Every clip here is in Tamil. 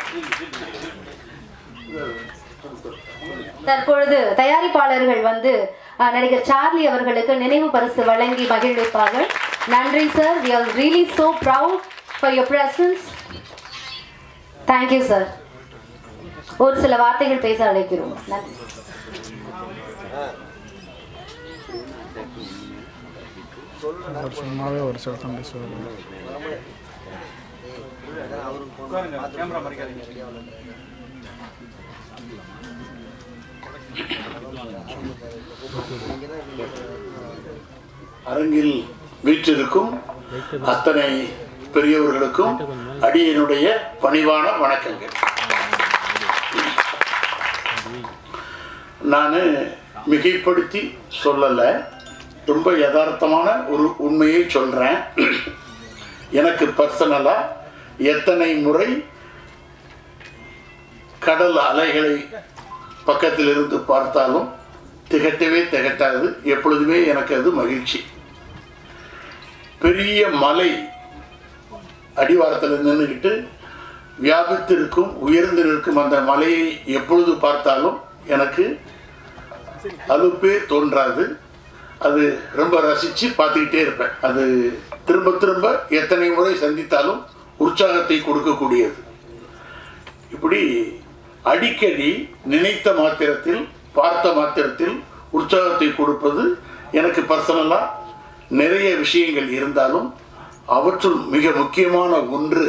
தற்பொழுது தயாரிப்பாளர்கள் வந்து அஹ், நடிகர் சார்லி அவர்களுக்கு நினைவு பரிசு வழங்கி மகிழ்விப்பார்கள் நன்றி sir we are really so proud for your presence thank you sir ஒரு சில வார்த்தைகள் பேச அழைக்கிறோம் நன்றி அவர் சும்மாவே ஒரு சில தான் பேசுவார் அரங்கில் வீற்றிருக்கும் அத்தனை பெரியவர்களுக்கும் அடியனுடைய பணிவான வணக்கங்கள் நான் மிகைப்படுத்தி சொல்லலை ரொம்ப யதார்த்தமான ஒரு உண்மையை சொல்கிறேன் எனக்கு பர்சனலாக எத்தனை முறை கடல் அலைகளை பக்கத்தில் இருந்து பார்த்தாலும் திகட்டவே திகட்டாது எப்பொழுதுமே எனக்கு அது மகிழ்ச்சி பெரிய மலை அடிவாரத்தில் நின்றுக்கிட்டு வியாபித்திருக்கும் உயர்ந்து நிற்கும் அந்த மலையை எப்பொழுது பார்த்தாலும் எனக்கு அலுப்பே தோன்றாது அது ரொம்ப ரசித்து பார்த்துக்கிட்டே இருப்பேன் அது திரும்ப திரும்ப எத்தனை முறை சந்தித்தாலும் உற்சாகத்தை கொடுக்கக்கூடியது இப்படி அடிக்கடி நினைத்த மாத்திரத்தில் பார்த்த மாத்திரத்தில் உற்சாகத்தை கொடுப்பது எனக்கு பர்சனலாக நிறைய விஷயங்கள் இருந்தாலும் அவற்றுள் மிக முக்கியமான ஒன்று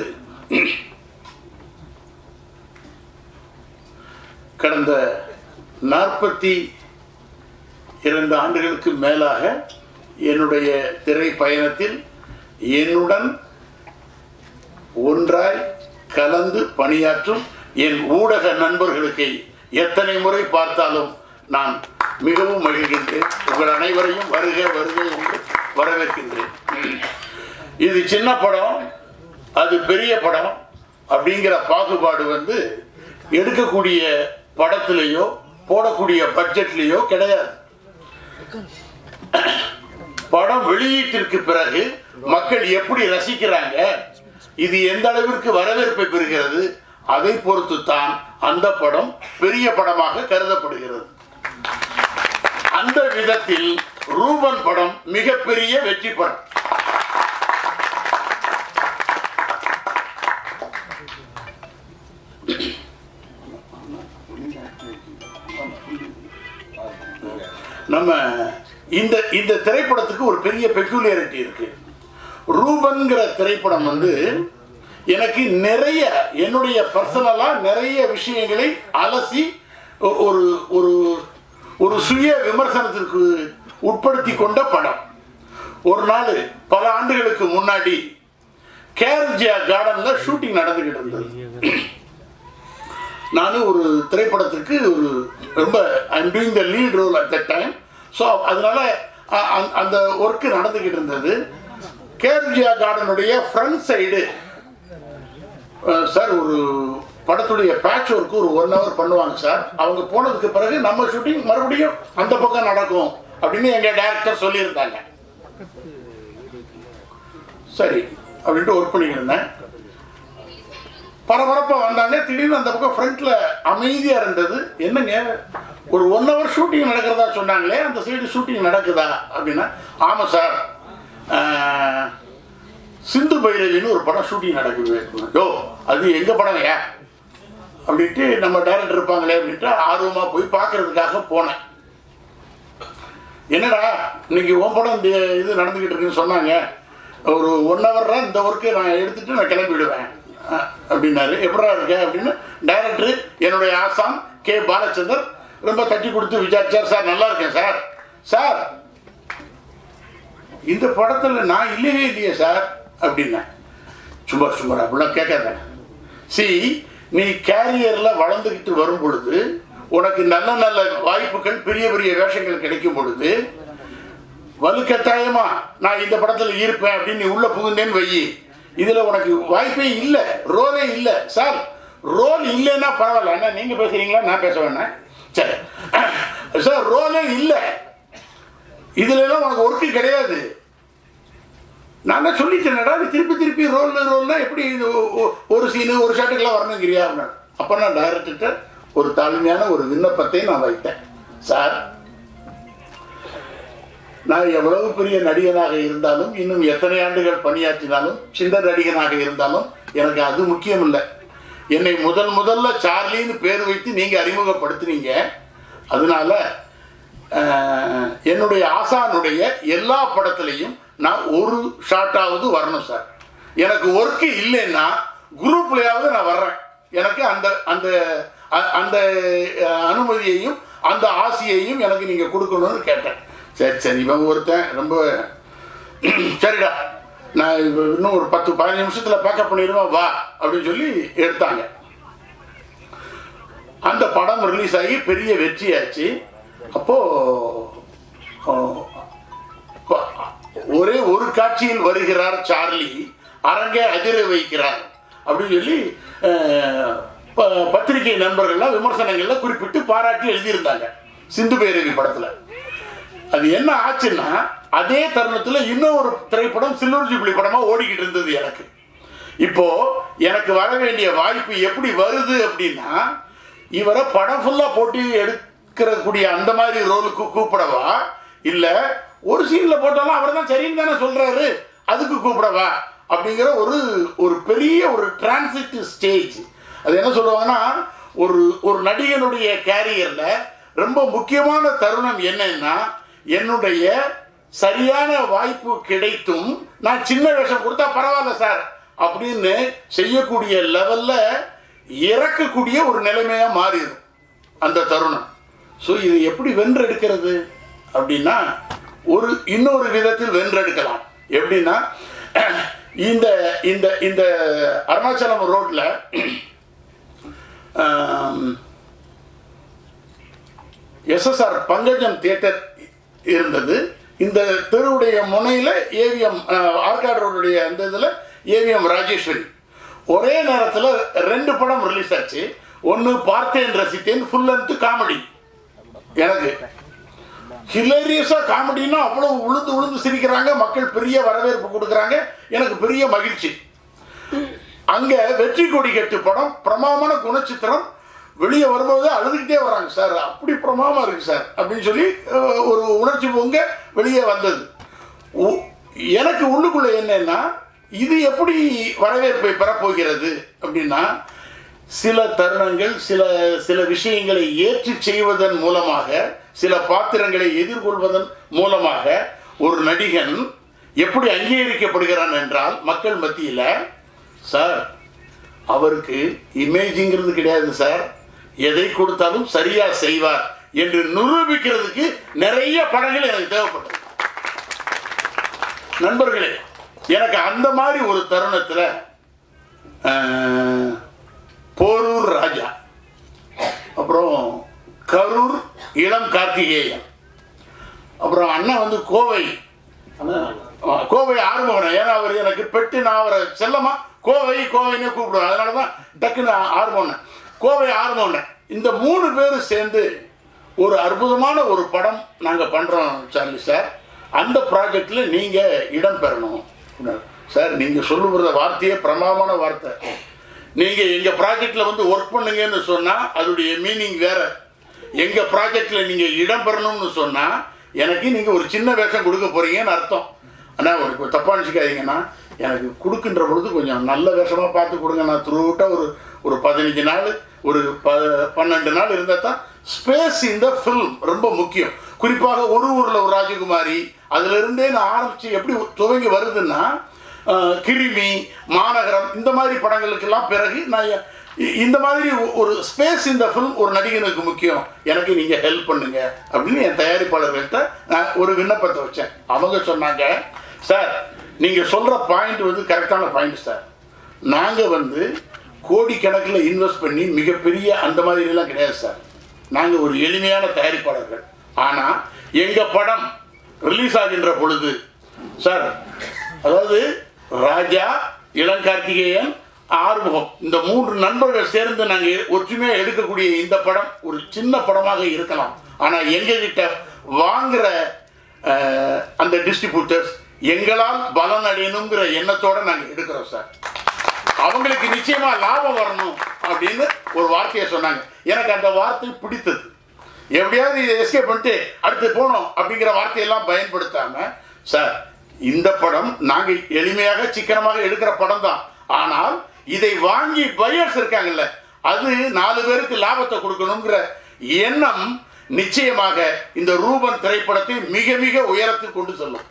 கடந்த நாற்பத்தி இரண்டு ஆண்டுகளுக்கு மேலாக என்னுடைய திரை பயணத்தில் என்னுடன் ஒன்றாய் கலந்து பணியாற்றும் என் ஊடக நண்பர்களுக்கு எத்தனை முறை பார்த்தாலும் நான் மிகவும் மகிழ்கின்றேன் உங்கள் அனைவரையும் வருக வருக என்று வரவேற்கின்றேன் இது சின்ன படம் அது பெரிய படம் அப்படிங்கிற பாகுபாடு வந்து எடுக்கக்கூடிய படத்திலேயோ போடக்கூடிய பட்ஜெட்லேயோ கிடையாது படம் வெளியீட்டிற்கு பிறகு மக்கள் எப்படி ரசிக்கிறாங்க இது எந்த அளவிற்கு வரவேற்பை பெறுகிறது அதை பொறுத்து தான் அந்த படம் பெரிய படமாக கருதப்படுகிறது அந்த விதத்தில் ரூபன் படம் மிகப்பெரிய வெற்றி படம் நம்ம இந்த இந்த திரைப்படத்துக்கு ஒரு பெரிய பெக்குலியாரிட்டி இருக்கு ரூபன்கிற திரைப்படம் வந்து எனக்கு நிறைய என்னுடைய பர்சனலா நிறைய விஷயங்களை அலசி ஒ- ஒரு ஒரு ஒரு சுய விமர்சனத்திற்கு உட்படுத்தி கொண்ட படம் ஒரு நாள் பல ஆண்டுகளுக்கு முன்னாடி கேர்ஜியா கார்டன்ல ஷூட்டிங் நடந்துகிட்டு இருந்தது நான் ஒரு திரைப்படத்துக்கு ஒரு ரொம்ப I'm doing the lead role at that time so அதனால அ- அந்த- அந்த ஒர்க்கு நடந்துக்கிட்டு இருந்தது கேர்ஜியா கார்டனுடைய ஃப்ரண்ட் சைடு சார் ஒரு படத்துடைய பேட்ச் ஒர்க்கு ஒரு ஒன் ஹவர் பண்ணுவாங்க சார் அவங்க போனதுக்கு பிறகு நம்ம ஷூட்டிங் மறுபடியும் அந்த பக்கம் நடக்கும் அப்படின்னு எங்கள் டைரக்டர் சொல்லியிருந்தாங்க சரி அப்படின்ட்டு ஒர்க் பண்ணிக்கிட்டு இருந்தேன் பரபரப்பா வந்தாங்க திடீர்னு அந்த பக்கம் ஃப்ரண்ட்ல அமைதியா இருந்தது என்னங்க ஒரு ஒன் ஹவர் ஷூட்டிங் நடக்கிறதா சொன்னாங்களே அந்த சைடு ஷூட்டிங் நடக்குதா அப்படின்னா ஆமா சார் ஆஹ், சிந்து பைரவின்னு ஒரு படம் ஷூட்டிங் நடக்குது யோ அது எங்க படம் ஏன் அப்படின்ட்டு நம்ம டைரக்டர் இருப்பாங்களே அப்படின்ட்டு ஆர்வமா போய் பார்க்கறதுக்காக போனேன் என்னடா இன்னைக்கு உன் படம் இந்த இது நடந்துகிட்டு இருக்குன்னு சொன்னாங்க ஒரு ஒன் ஹவர்ல இந்த ஒர்க்கை நான் எடுத்துட்டு நான் கிளம்பிடுவேன் அஹ், அப்படின்னாரு எப்படா இருக்க அப்படின்னு டைரக்டர் என்னுடைய ஆசாம் கே பாலச்சந்தர் ரொம்ப தட்டி கொடுத்து விசாரிச்சார் சார் நல்லா இருக்கேன் சார் சார் இந்த படத்துல நான் இல்லவே இல்லையே சார் அப்படின்னேன் சும்மா சும்மா அப்படிலாம் கேட்காத சி நீ கேரியர்ல வளர்ந்துக்கிட்டு வரும் பொழுது உனக்கு நல்ல நல்ல வாய்ப்புகள் பெரிய பெரிய வேஷங்கள் கிடைக்கும் பொழுது வலுக்கட்டாயமா நான் இந்த படத்துல இருப்பேன் அப்படின்னு நீ உள்ள புகுந்தேன்னு வையி இதுல உனக்கு வாய்ப்பே இல்ல ரோலே இல்ல சார் ரோல் இல்லைன்னா பரவாயில்ல அண்ணா நீங்க பேசுறீங்களா நான் பேச வேணாம் சரி சார் ரோலே இல்ல இதுல எல்லாம் உனக்கு ஒர்க்கு கிடையாது நான் தான் சொல்லிட்டேனடா நீ திருப்பி திருப்பி ரோல் ரோல்னா எப்படி இது ஒ- ஒ- ஒரு சீனு ஒரு ஷாட்டுக்கெல்லாம் வரணுங்கிறியா அப்படின்னாரு அப்போ நான் டைரக்டர்கிட்ட ஒரு தாழ்மையான ஒரு விண்ணப்பத்தை நான் வைத்தேன் சார் நான் எவ்வளவு பெரிய நடிகனாக இருந்தாலும் இன்னும் எத்தனை ஆண்டுகள் பணியாற்றினாலும் சின்ன நடிகனாக இருந்தாலும் எனக்கு அது முக்கியம் இல்லை என்னை முதல் முதல்ல சார்லின்னு பேர் வைத்து நீங்க அறிமுகப்படுத்துனீங்க அதனால அஹ், என்னுடைய ஆசானுடைய எல்லா படத்துலையும் நான் ஒரு ஷாட்டாவது வரணும் சார் எனக்கு ஒர்க்கு இல்லைன்னா குரூப்லையாவது நான் வர்றேன் எனக்கு அந்த அந்த அ- அந்த அஹ், அனுமதியையும் அந்த ஆசையையும் எனக்கு நீங்க கொடுக்கணும்னு கேட்டேன் சரி சரி இவன் ஒருத்தன் ரொம்ப சரிடா நான் இப்ப இன்னும் ஒரு பத்து பதினஞ்சு நிமிஷத்துல பேக்கப் பண்ணிடுவேன் வா அப்படின்னு சொல்லி எடுத்தாங்க அந்த படம் ரிலீஸ் ஆகி பெரிய வெற்றியாச்சு அப்போ ஆ, ப- ஒரே ஒரு காட்சியில் வருகிறார் சார்லி அரங்கே அதிர வைக்கிறார் அப்படின்னு சொல்லி அஹ், ப- பத்திரிகை நண்பர்கள்லாம் விமர்சனங்கள்ல குறிப்பிட்டு பாராட்டி எழுதியிருந்தாங்க சிந்து பேரவி படத்துல அது என்ன ஆச்சுன்னா அதே தருணத்துல இன்னும் ஒரு திரைப்படம் சில்வர் ஜூப்ளி படமா ஓடிக்கிட்டு இருந்தது எனக்கு இப்போ எனக்கு வர வேண்டிய வாய்ப்பு எப்படி வருது அப்படின்னா இவரை படம் ஃபுல்லா போட்டி எடுக்கிறக்கூடிய அந்த மாதிரி ரோலுக்கு கூப்பிடவா இல்ல ஒரு சீன்ல போட்டாலும் அவர் தான் சரின்னு தானே சொல்றாரு அதுக்கு கூப்பிடவா அப்படிங்கிற ஒரு ஒரு பெரிய ஒரு டிரான்சிட் ஸ்டேஜ் அது என்ன சொல்லுவாங்கன்னா ஒரு ஒரு நடிகனுடைய கேரியர்ல ரொம்ப முக்கியமான தருணம் என்னன்னா என்னுடைய சரியான வாய்ப்பு கிடைத்தும் நான் சின்ன வேஷம் கொடுத்தா பரவாயில்ல சார் அப்படின்னு செய்யக்கூடிய லெவல்ல இறக்கக்கூடிய ஒரு நிலைமையா மாறிடும் அந்த தருணம் ஸோ இது எப்படி வென்றெடுக்கிறது அப்படின்னா ஒரு இன்னொரு விதத்தில் வென்றெடுக்கலாம் எப்படின்னா இந்த இந்த இந்த அருணாச்சலம் ரோட்ல எஸ்எஸ்ஆர் பங்கஜம் தியேட்டர் இருந்தது இந்த தெருவுடைய முனையில ஏவிஎம் ஆர்காட் ரோடுடைய அந்த இதில் ஏவிஎம் ராஜேஸ்வரி ஒரே நேரத்தில் ரெண்டு படம் ரிலீஸ் ஆச்சு ஒன்று பார்த்தேன் ரசித்தேன் ஃபுல் லென்த் காமெடி எனக்கு ஹிலேரியஸாக காமெடின்னா அவ்வளோ உளுந்து உளுந்து சிரிக்கிறாங்க மக்கள் பெரிய வரவேற்பு கொடுக்குறாங்க எனக்கு பெரிய மகிழ்ச்சி அங்க வெற்றி கொடி கட்டு படம் பிரமாமான குணச்சித்திரம் வெளியே வரும்போது அழுதுகிட்டே வராங்க சார் அப்படி பிரமாமா இருக்கு சார் அப்படின்னு சொல்லி அஹ், ஒரு உணர்ச்சி பொங்க வெளியே வந்தது உ- எனக்கு உள்ளுக்குள்ள என்னன்னா இது எப்படி வரவேற்பை பெறப்போகிறது அப்படின்னா சில தருணங்கள் சில சில விஷயங்களை ஏற்றி செய்வதன் மூலமாக சில பாத்திரங்களை எதிர்கொள்வதன் மூலமாக ஒரு நடிகன் எப்படி அங்கீகரிக்கப்படுகிறான் என்றால் மக்கள் மத்தியில் சார் அவருக்கு இமேஜிங்கிறது கிடையாது சார் எதை கொடுத்தாலும் சரியா செய்வார் என்று நிரூபிக்கிறதுக்கு நிறைய படங்கள் எனக்கு தேவைப்பட்டது நண்பர்களே எனக்கு அந்த மாதிரி ஒரு தருணத்தில் போரூர் ராஜா அப்புறம் கரூர் இளம் கார்த்திகேயன் அப்புறம் அண்ணன் வந்து கோவை ஆ, கோவை ஆறுமுகன் ஏன்னா அவர் எனக்கு பெட்டு நான் அவரை செல்லமா கோவை கோவைன்னு கூப்பிடுவேன் அதனால தான் டக்குன்னு ஆறுமுகன் கோவை ஆறுமுகன் இந்த மூணு பேரும் சேர்ந்து ஒரு அற்புதமான ஒரு படம் நாங்கள் பண்ணுறோம் சார்லி சார் அந்த ப்ராஜெக்டில் நீங்கள் இடம் பெறணும் அப்படின்னாரு. சார் நீங்கள் சொல்லுகிற வார்த்தையே பிரமாதமான வார்த்தை நீங்கள் எங்கள் ப்ராஜெக்டில் வந்து ஒர்க் பண்ணுங்கன்னு சொன்னால் அதோடைய மீனிங் வேற எங்கள் ப்ராஜெக்டில் நீங்கள் இடம் பெறணும்னு சொன்னால் எனக்கு நீங்கள் ஒரு சின்ன வேஷம் கொடுக்க போறீங்கன்னு அர்த்தம் அண்ணா உங்களுக்கு தப்பாக நினச்சிக்காதீங்கண்ணா எனக்கு கொடுக்கின்ற பொழுது கொஞ்சம் நல்ல வேஷமாக பார்த்து கொடுங்க நான் த்ரூட்டாக ஒரு ஒரு பதினஞ்சு நாள் ஒரு ப பன்னெண்டு நாள் இருந்தால் தான் ஸ்பேஸ் இந்த ஃபில்ம் ரொம்ப முக்கியம் குறிப்பாக ஒரு ஊரில் ஒரு ராஜகுமாரி அதிலிருந்தே நான் ஆரம்பித்து எப்படி துவங்கி வருதுன்னா அஹ், கிருமி மாநகரம் இந்த மாதிரி படங்களுக்கெல்லாம் பிறகு நான் எ- இ- இந்த மாதிரி ஒ- ஒரு ஸ்பேஸ் இந்த ஃபில்ம் ஒரு நடிகனுக்கு முக்கியம் எனக்கு நீங்கள் ஹெல்ப் பண்ணுங்க அப்படின்னு என் தயாரிப்பாளர்கள்ட்ட நான் ஒரு விண்ணப்பத்தை வச்சேன் அவங்க சொன்னாங்க சார் நீங்கள் சொல்கிற பாயிண்ட் வந்து கரெக்டான பாயிண்ட் சார் நாங்கள் வந்து கோடிக்கணக்கில் இன்வெஸ்ட் பண்ணி மிகப்பெரிய அந்த மாதிரிலாம் கிடையாது சார் நாங்கள் ஒரு எளிமையான தயாரிப்பாளர்கள் ஆனால் எங்கள் படம் ரிலீஸ் ஆகின்ற பொழுது சார் அதாவது ராஜா இளங்கார்த்திகேயன் ஆறுமுகம் இந்த மூன்று நண்பர்கள் சேர்ந்து நாங்கள் ஒற்றுமையாக எடுக்கக்கூடிய இந்த படம் ஒரு சின்ன படமாக இருக்கலாம் ஆனால் எங்ககிட்ட வாங்குற அஹ், அந்த டிஸ்ட்ரிபியூட்டர்ஸ் எங்களால் பலன் அடையணுங்கிற எண்ணத்தோட நாங்க எடுக்கிறோம் சார் அவங்களுக்கு நிச்சயமா லாபம் வரணும் அப்படின்னு ஒரு வார்த்தையை சொன்னாங்க எனக்கு அந்த வார்த்தை பிடித்தது எப்படியாவது இதை எஸ்கேப் பண்ணிட்டு அடுத்து போகணும் அப்படிங்கிற வார்த்தையெல்லாம் பயன்படுத்தாம சார் இந்த படம் நாங்க எளிமையாக சிக்கனமாக எடுக்கிற படம் தான் ஆனால் இதை வாங்கி பையர்ஸ் இருக்காங்கல்ல அது நாலு பேருக்கு லாபத்தை கொடுக்கணுங்கிற எண்ணம் நிச்சயமாக இந்த ரூபன் திரைப்படத்தை மிக மிக உயரத்துக்கு கொண்டு செல்லும்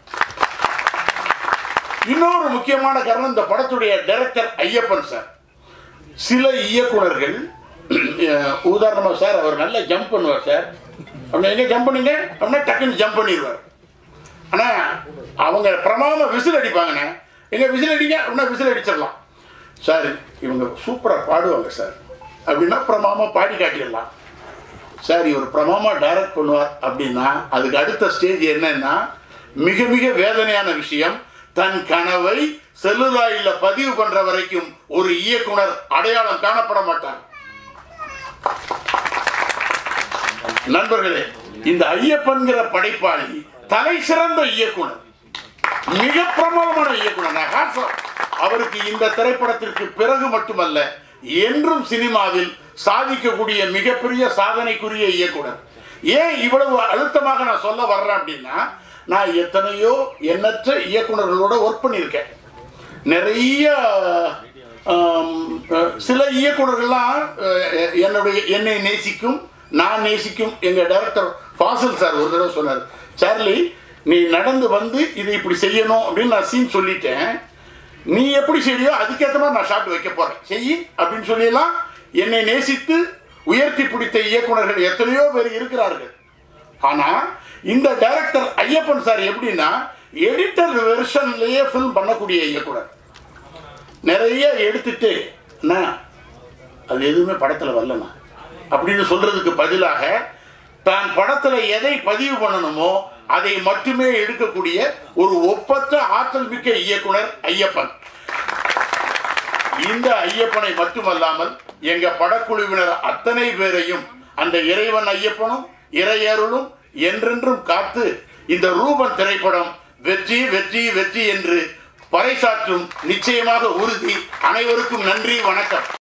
இன்னொரு முக்கியமான காரணம் இந்த படத்துடைய டைரக்டர் ஐயப்பன் சார் சில இயக்குனர்கள் அஹ், உதாரணமா சார் அவர் நல்லா ஜம்ப் பண்ணுவார் சார் அப்படின்னா எங்க ஜம்ப் பண்ணீங்க அப்படின்னா டக்குன்னு ஜம்ப் பண்ணிடுவார் ஆனா அவங்க பிரமாதமா விசில் அடிப்பாங்கண்ணே எங்க விசில் அடிங்க அப்படின்னா விசில் அடிச்சிடலாம் சார் இவங்க சூப்பரா பாடுவாங்க சார் அப்படின்னா பிரமாதமா பாடி காட்டிடலாம் சார் இவர் பிரமாமா டைரக்ட் பண்ணுவார் அப்படின்னா அதுக்கு அடுத்த ஸ்டேஜ் என்னன்னா மிக மிக வேதனையான விஷயம் தன் கனவை செல்லுலாயில பதிவு பண்ற வரைக்கும் ஒரு இயக்குனர் அடையாளம் காணப்பட மாட்டார் நண்பர்களே இந்த ஐயப்பன்கிற படைப்பாளி தலை சிறந்த இயக்குனர் மிக பிரபலமான இயக்குனர் நான் hats off. அவருக்கு இந்த திரைப்படத்திற்கு பிறகு மட்டுமல்ல என்றும் சினிமாவில் சாதிக்கக்கூடிய மிகப்பெரிய சாதனைக்குரிய இயக்குனர் ஏன் இவ்வளவு அழுத்தமாக நான் சொல்ல வர்றேன் அப்படின்னா நான் எத்தனையோ எண்ணற்ற இயக்குனர்களோட ஒர்க் பண்ணியிருக்கேன் நிறைய ஆம், அஹ், சில இயக்குனர்கள்லாம் அஹ், என்னுடைய என்னை நேசிக்கும் நான் நேசிக்கும் எங்க டைரக்டர் ஃபாசில் சார் ஒரு தடவை சொன்னார் சார்லி நீ நடந்து வந்து இதை இப்படி செய்யணும் அப்படின்னு நான் சீன் சொல்லிட்டேன் நீ எப்படி செய்யறியோ அதுக்கேற்ற மாதிரி நான் ஷாட் வைக்க போறேன் செய் அப்படின்னு சொல்லியெல்லாம் என்னை நேசித்து உயர்த்தி பிடித்த இயக்குனர்கள் எத்தனையோ பேர் இருக்கிறார்கள் ஆனா இந்த டைரக்டர் ஐயப்பன் சார் எப்படின்னா எடிட்டர் வெர்ஷன்லயே ஃபில்ம் பண்ணக்கூடிய இயக்குனர் நிறைய எடுத்துட்டு அண்ணா அது எதுவுமே படத்துல வரலண்ணா அப்படின்னு சொல்றதுக்கு பதிலாக தான் படத்துல எதை பதிவு பண்ணணுமோ அதை மட்டுமே எடுக்கக்கூடிய ஒரு ஒப்பற்ற ஆற்றல் மிக்க இயக்குனர் ஐயப்பன் இந்த ஐயப்பனை மட்டுமல்லாமல் எங்க படக்குழுவினர் அத்தனை பேரையும் அந்த இறைவன் ஐயப்பனும் இறையருளும் என்றென்றும் காத்து இந்த ரூபன் திரைப்படம் வெற்றி வெற்றி வெற்றி என்று பறைசாற்றும் நிச்சயமாக உறுதி அனைவருக்கும் நன்றி வணக்கம்